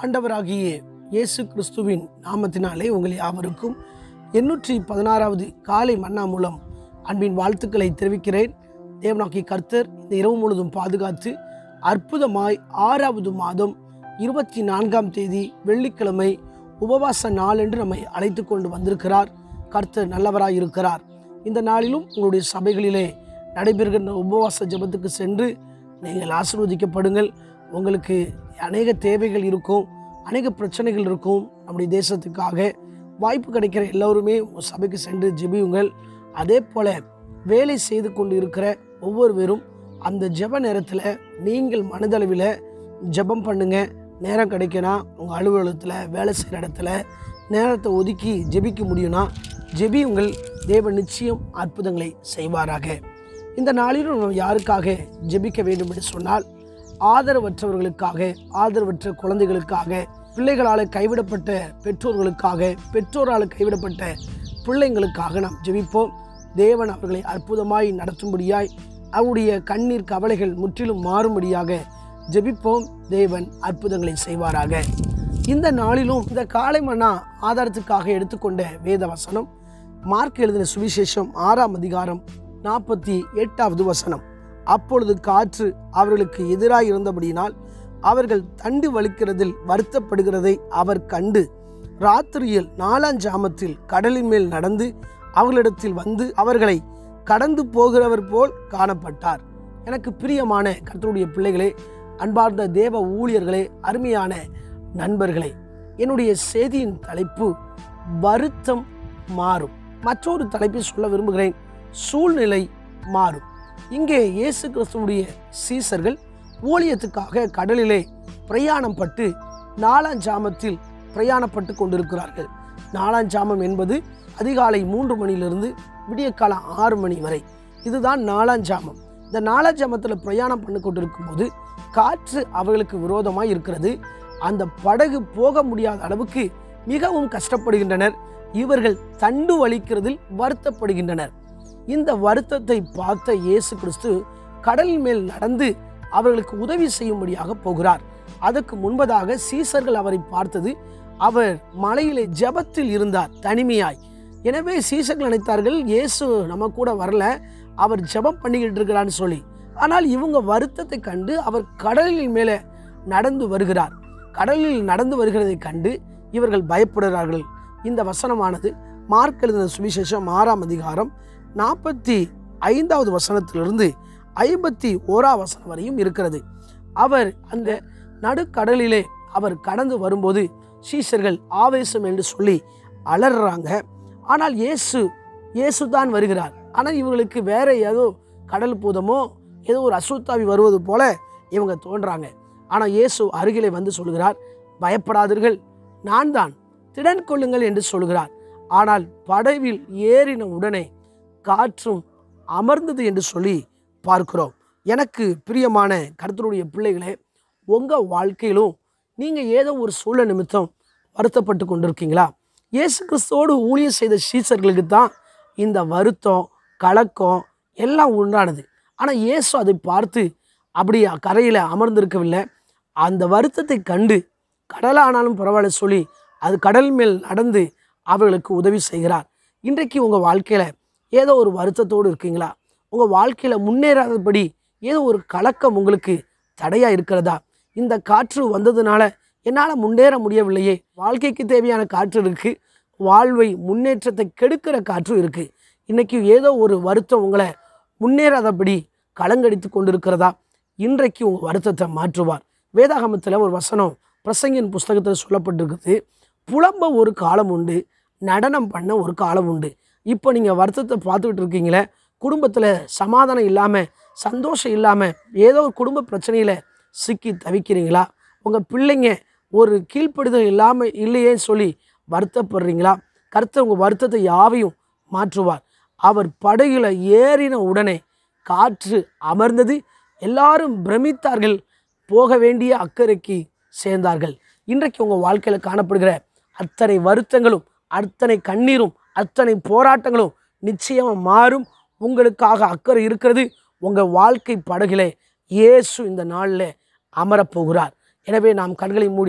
ஆண்டவராகிய இயேசு கிறிஸ்துவின் நாமத்தினாலே உங்கள் யாவருக்கும் எண்ணூற்றி பதினாறாவது காலை மன்னா மூலம் அன்பின் வாழ்த்துக்களை தெரிவிக்கிறேன் தேவனாக்கி கர்த்தர் இந்த இரவு முழுதும் பாதுகாத்து அற்புதமாய் ஆறாவது மாதம் இருபத்தி நான்காம் தேதி வெள்ளிக்கிழமை உபவாச நாள் என்று நம்மை அழைத்து கொண்டு வந்திருக்கிறார் கர்த்தர் நல்லவராய் இருக்கிறார் இந்த நாளிலும் உங்களுடைய சபைகளிலே நடைபெறுகின்ற உபவாச ஜெபத்துக்கு சென்று நீங்கள் ஆசீர்வதிக்கப்படுங்கள் உங்களுக்கு அநேக தேவைகள் இருக்கும் அநேக பிரச்சனைகள் இருக்கும் நம்முடைய தேசத்துக்காக வாய்ப்பு கிடைக்கிற எல்லோருமே உங்கள் சபைக்கு சென்று ஜெபியுங்கள் அதே போல் வேலை செய்து கொண்டு இருக்கிற ஒவ்வொருவரும் அந்த ஜெப நேரத்தில் நீங்கள் மனதளவில் ஜெபம் பண்ணுங்க நேரம் கிடைக்கினா உங்கள் அலுவலகத்தில் வேலை செய்கிற இடத்துல நேரத்தை ஒதுக்கி ஜெபிக்க முடியும்னா ஜெபியுங்கள் தேவன் நிச்சயம் அற்புதங்களை செய்வாராக இந்த நாளிலும் நாம் யாருக்காக ஜெபிக்க வேண்டும் என்று சொன்னால் ஆதரவற்றவர்களுக்காக ஆதரவற்ற குழந்தைகளுக்காக பிள்ளைகளால் கைவிடப்பட்ட பெற்றோர்களுக்காக பெற்றோரால் கைவிடப்பட்ட பிள்ளைங்களுக்காக நாம் ஜெபிப்போம் தேவன் அவர்களை அற்புதமாய் நடத்தும்படியாய் அவருடைய கண்ணீர் கவலைகள் முற்றிலும் மாறும்படியாக ஜெபிப்போம் தேவன் அற்புதங்களை செய்வாராக இந்த நாளிலும் இந்த காலை மன்னா ஆதாரத்துக்காக எடுத்துக்கொண்ட வேத வசனம் மார்க் எழுதின சுவிசேஷம் ஆறாம் அதிகாரம் நாற்பத்தி எட்டாவது வசனம் அப்பொழுது காற்று அவர்களுக்கு எதிராக இருந்தபடியினால் அவர்கள் தண்டு வலிக்கிறதில் வருத்தப்படுகிறதை அவர் கண்டு ராத்திரியில் நாலாம் ஜாமத்தில் கடலின் மேல் நடந்து அவர்களிடத்தில் வந்து அவர்களை கடந்து போகிறவர் போல் காணப்பட்டார் எனக்கு பிரியமான கர்த்தருடைய பிள்ளைகளே அன்பார்ந்த தேவ ஊழியர்களே அருமையான நண்பர்களே என்னுடைய செய்தியின் தலைப்பு வருத்தம் மாறும் மற்றொரு தலைப்பை சொல்ல விரும்புகிறேன் சூழ்நிலை மாறும் இங்கே இயேசு கிறிஸ்துவுடைய சீசர்கள் ஊழியத்துக்காக கடலிலே பிரயாணம் பட்டு நாலாம் ஜாமத்தில் பிரயாணப்பட்டு கொண்டிருக்கிறார்கள் நாலாம் ஜாமம் என்பது அதிகாலை மூன்று மணியிலிருந்து விடியற்காலம் ஆறு மணி வரை இதுதான் நாலாம் ஜாமம் இந்த நாலாம் ஜாமத்தில் பிரயாணம் பண்ணி கொண்டிருக்கும் போது காற்று அவர்களுக்கு விரோதமாய் இருக்கிறது அந்த படகு போக முடியாத அளவுக்கு மிகவும் கஷ்டப்படுகின்றனர் இவர்கள் தண்டு வலிக்கிறதில் வருத்தப்படுகின்றனர் இந்த வருத்தத்தை பார்த்த இயேசு கிறிஸ்து கடலின் மேல் நடந்து அவர்களுக்கு உதவி செய்யும்படியாக போகிறார் அதற்கு முன்பதாக சீசர்கள் அவரை பார்த்தது அவர் மலையிலே ஜெபத்தில் இருந்தார் தனிமையாய் எனவே சீசர்கள் நினைத்தார்கள் இயேசு நம்ம கூட வரல அவர் ஜெபம் பண்ணிக்கிட்டு இருக்கிறான்னு சொல்லி ஆனால் இவங்க வருத்தத்தை கண்டு அவர் கடலின் மேலே நடந்து வருகிறார் கடலில் நடந்து வருகிறதை கண்டு இவர்கள் பயப்படுகிறார்கள் இந்த வசனமானது மார்க் எழுதின சுவிசேஷம் ஆறாம் அதிகாரம் நாற்பத்தி ஐந்தாவது வசனத்திலிருந்து ஐம்பத்தி ஓரா வசனம் வரையும் இருக்கிறது அவர் அந்த நடுக்கடலிலே அவர் கடந்து வரும்போது சீஷர்கள் ஆவேசம் என்று சொல்லி அலறாங்க ஆனால் இயேசு இயேசு தான் வருகிறார் ஆனால் இவங்களுக்கு வேற ஏதோ கடல் பூதமோ ஏதோ ஒரு அசுத்தாவி வருவது போல இவங்க தோன்றாங்க ஆனால் இயேசு அருகிலே வந்து சொல்கிறார் பயப்படாதீர்கள் நான் தான் திடன் கொள்ளுங்கள் என்று சொல்கிறார் ஆனால் படவில் ஏறின உடனே காற்றும் அமர்ந்தது என்று சொல்லி பார்க்கிறோம் எனக்கு பிரியமான கருத்தருடைய பிள்ளைகளே உங்கள் வாழ்க்கையிலும் நீங்கள் ஏதோ ஒரு சூழல் நிமித்தம் வருத்தப்பட்டு கொண்டிருக்கீங்களா இயேசு கிறிஸ்துவோடு ஊழியம் செய்த சீசர்களுக்கு தான் இந்த வருத்தம் கலக்கம் எல்லாம் உண்டானது ஆனால் இயேசு அதை பார்த்து அப்படி கரையில் அமர்ந்திருக்கவில்லை அந்த வருத்தத்தை கண்டு கடலானாலும் பரவாயில்ல சொல்லி அது கடல் மேல் நடந்து அவர்களுக்கு உதவி செய்கிறார் இன்றைக்கு உங்கள் வாழ்க்கையில் ஏதோ ஒரு வருத்தத்தோடு இருக்கீங்களா உங்கள் வாழ்க்கையில் முன்னேறாதபடி ஏதோ ஒரு கலக்கம் உங்களுக்கு தடையாக இருக்கிறதா இந்த காற்று வந்ததுனால என்னால் முன்னேற முடியவில்லையே வாழ்க்கைக்கு தேவையான காற்று இருக்குது வாழ்வை முன்னேற்றத்தை கெடுக்கிற காற்று இருக்குது இன்றைக்கி ஏதோ ஒரு வருத்தம் உங்களை முன்னேறாதபடி கலங்கடித்து கொண்டிருக்கிறதா இன்றைக்கு உங்கள் வருத்தத்தை மாற்றுவார் வேதாகமத்தில் ஒரு வசனம் பிரசங்கின் புஸ்தகத்தில் சொல்லப்பட்டிருக்குது புலம்ப ஒரு காலம் உண்டு நடனம் பண்ண ஒரு காலம் உண்டு இப்போ நீங்கள் வருத்தத்தை பார்த்துக்கிட்டு இருக்கீங்களே குடும்பத்தில் சமாதானம் இல்லாமல் சந்தோஷம் இல்லாமல் ஏதோ ஒரு குடும்ப பிரச்சனையில் சிக்கி தவிக்கிறீங்களா உங்கள் பிள்ளைங்க ஒரு கீழ்ப்படுதல் இல்லாமல் இல்லையேன்னு சொல்லி வருத்தப்படுறீங்களா கர்த்தர் உங்கள் வருத்தத்தை யாவையும் மாற்றுவார் அவர் படகுல ஏறின உடனே காற்று அமர்ந்தது எல்லாரும் பிரமித்தார்கள் போக வேண்டிய அக்கறைக்கு சேர்ந்தார்கள் இன்றைக்கு உங்கள் வாழ்க்கையில் காணப்படுகிற அத்தனை வருத்தங்களும் அத்தனை கண்ணீரும் அத்தனை போராட்டங்களும் நிச்சயமாக மாறும் உங்களுக்காக அக்கறை இருக்கிறது உங்கள் வாழ்க்கை படகிலே இயேசு இந்த நாளில் அமரப்போகிறார் எனவே நாம் கண்களை மூடி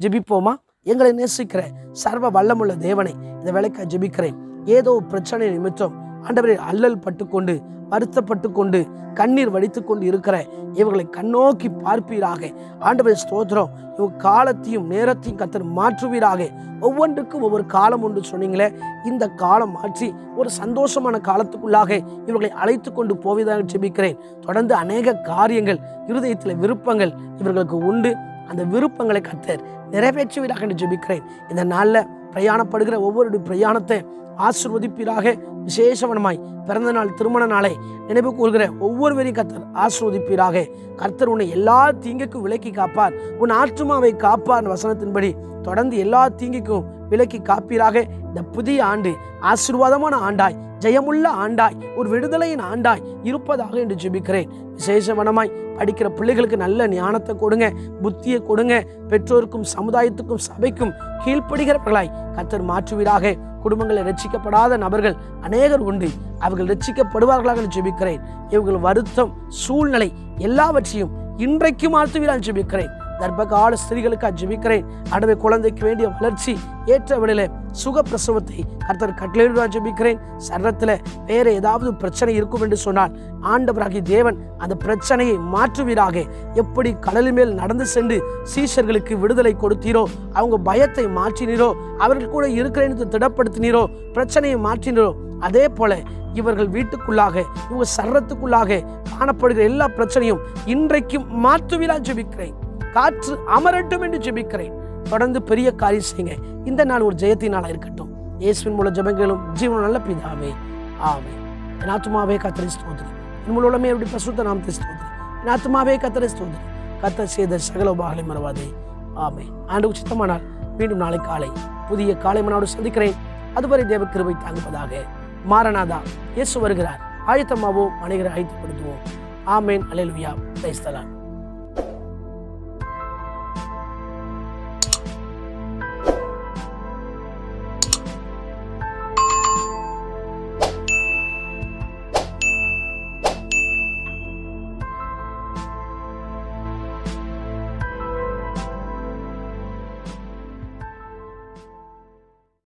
ஜெபிப்போமா எங்களை நேசிக்கிற சர்வ வல்லமுள்ள தேவனை இந்த வேலைக்காக ஜெபிக்கிறேன் ஏதோ ஒரு பிரச்சனை நிமித்தம் ஆண்டவரை அல்லல் பட்டுக்கொண்டு வருத்தப்பட்டு கொண்டு கண்ணீர் வடித்து கொண்டு இருக்கிற இவர்களை கண்ணோக்கி பார்ப்பீராக ஆண்டவர் ஸ்தோத்திரம் இவங்க காலத்தையும் நேரத்தையும் கத்தர் மாற்றுவீராக ஒவ்வொன்றுக்கும் ஒவ்வொரு காலம் உண்டு சொன்னீங்களே இந்த காலம் மாற்றி ஒரு சந்தோஷமான காலத்துக்குள்ளாக இவர்களை அழைத்து கொண்டு போவதாக ஜெபிக்கிறேன் தொடர்ந்து அநேக காரியங்கள் இருதயத்தில் விருப்பங்கள் இவர்களுக்கு உண்டு அந்த விருப்பங்களை கத்தர் நிறைவேற்றுவீராக என்று ஜெபிக்கிறேன் இந்த நாளில் பிரயாணப்படுகிற ஒவ்வொரு பிரயாணத்தை ஆசிர்வதிப்பீராக விசேஷவனமாய் பிறந்த நாள் திருமண நாளை நினைவு கூறுகிற ஒவ்வொருவரையும் கத்தர் ஆசிர்வதிப்பீராக கர்த்தர் உன்னை எல்லா தீங்குக்கும் விலக்கி காப்பார் உன் ஆற்றுமாவை காப்பார் வசனத்தின்படி தொடர்ந்து எல்லா தீங்குக்கும் விலக்கி காப்பீராக இந்த புதிய ஆண்டு ஆசீர்வாதமான ஆண்டாய் ஜெயமுள்ள ஆண்டாய் ஒரு விடுதலையின் ஆண்டாய் இருப்பதாக என்று ஜெபிக்கிறேன் விசேஷவனமாய் படிக்கிற பிள்ளைகளுக்கு நல்ல ஞானத்தை கொடுங்க புத்தியை கொடுங்க பெற்றோருக்கும் சமுதாயத்துக்கும் சபைக்கும் கீழ்ப்படுகிறவர்களாய் கத்தர் மாற்றுவீராக குடும்பங்களில் ரட்சிக்கப்படாத நபர்கள் அநேகர் உண்டு அவர்கள் ரட்சிக்கப்படுவார்களாக என்று ஜெபிக்கிறேன் இவர்கள் வருத்தம் சூழ்நிலை எல்லாவற்றையும் இன்றைக்கு மாற்றுவீராக ஜெபிக்கிறேன் கர்ப்பகால ஸ்திரீகளுக்காக ஜெபிக்கிறேன் அடவை குழந்தைக்கு வேண்டிய வளர்ச்சி ஏற்ற வேளையில சுகப்பிரசவத்தை கர்த்தர் கட்டளையிடுவா ஜெபிக்கிறேன் சரத்தில் வேற ஏதாவது பிரச்சனை இருக்கும் என்று சொன்னால் ஆண்டவராகிய தேவன் அந்த பிரச்சனையை மாற்றுவீராக எப்படி கடலின் மேல் நடந்து சென்று சீஷர்களுக்கு விடுதலை கொடுத்தீரோ அவங்க பயத்தை மாற்றினீரோ அவர்கள் கூட இருக்கிறேன்னு திடப்படுத்தினீரோ பிரச்சனையை மாற்றினீரோ அதே போல இவர்கள் வீட்டுக்குள்ளாக இவங்க சர்றத்துக்குள்ளாக காணப்படுகிற எல்லா பிரச்சனையும் இன்றைக்கும் மாற்றுவீரா ஜெபிக்கிறேன் காற்று அமரட்டும் என்று ஜெபிக்கிறேன் தொடர்ந்து பெரிய காரியம் செய்யுங்க இந்த நாள் ஒரு ஜெயத்தின் நாளா இருக்கட்டும் இயேசுவின் மூல ஜெபங்களும் ஜீவன நல்ல பிதாவே ஆமே என் ஆத்துமாவே கத்தரை ஸ்தோத்திரி என் மூலமே எப்படி பசுத்த நாமத்தை ஸ்தோத்திரி என் ஆத்துமாவே கத்தரை ஸ்தோத்திரி கத்தர் செய்த சகல உபாகளை மறவாதே ஆமே ஆண்டு உச்சித்தமானால் மீண்டும் நாளை காலை புதிய காலை மனோடு சந்திக்கிறேன் அதுவரை தேவ கிருபை தாங்குவதாக மாரநாதா இயேசு வருகிறார் ஆயத்தமாவோம் அனைவரை ஆயத்தப்படுத்துவோம் ஆமேன் அலையலுயா கிரைஸ்தலான்